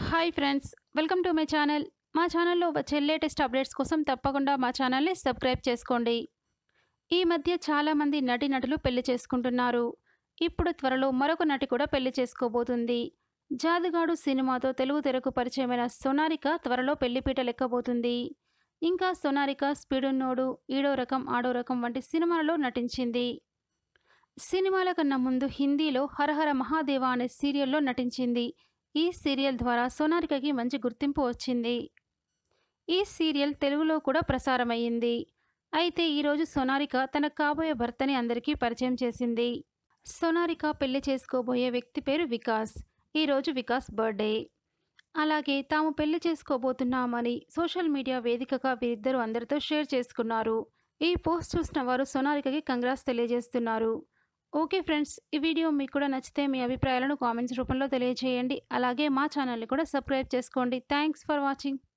hi friends welcome to my channel మా ఛానల్లో వచ్చే లేటెస్ట్ అప్డేట్స్ కోసం తప్పకుండా మా ఛానల్ని సబ్స్క్రైబ్ చేసుకోండి ఈ మధ్య చాలామంది నటీనటులు పెళ్లి చేసుకుంటున్నారు ఇప్పుడు త్వరలో మరొక నటి కూడా పెళ్లి చేసుకోబోతుంది జాదుగాడు సినిమాతో తెలుగు తెరకు పరిచయమైన సోనారిక త్వరలో పెళ్లిపీట లెక్కబోతుంది ఇంకా సోనారిక స్పీడున్నోడు ఈడో రకం ఆడో రకం వంటి సినిమాలలో నటించింది సినిమాల కన్నా ముందు హిందీలో హరహర మహాదేవ అనే సీరియల్లో నటించింది ఈ సీరియల్ ద్వారా సోనారికకి మంచి గుర్తింపు వచ్చింది ఈ సీరియల్ తెలుగులో కూడా ప్రసారమయ్యింది అయితే ఈరోజు సోనారిక తన కాబోయే భర్తని అందరికీ పరిచయం చేసింది సోనారిక పెళ్లి చేసుకోబోయే వ్యక్తి పేరు వికాస్ ఈరోజు వికాస్ బర్త్డే అలాగే తాము పెళ్లి చేసుకోబోతున్నామని సోషల్ మీడియా వేదికగా వీరిద్దరూ అందరితో షేర్ చేసుకున్నారు ఈ పోస్ట్ చూసిన వారు సోనారికకి కంగ్రాస్ తెలియజేస్తున్నారు ఓకే ఫ్రెండ్స్ ఈ వీడియో మీకు కూడా నచ్చితే మీ అభిప్రాయాలను కామెంట్స్ రూపంలో తెలియజేయండి అలాగే మా ఛానల్ని కూడా సబ్స్క్రైబ్ చేసుకోండి థ్యాంక్స్ ఫర్ వాచింగ్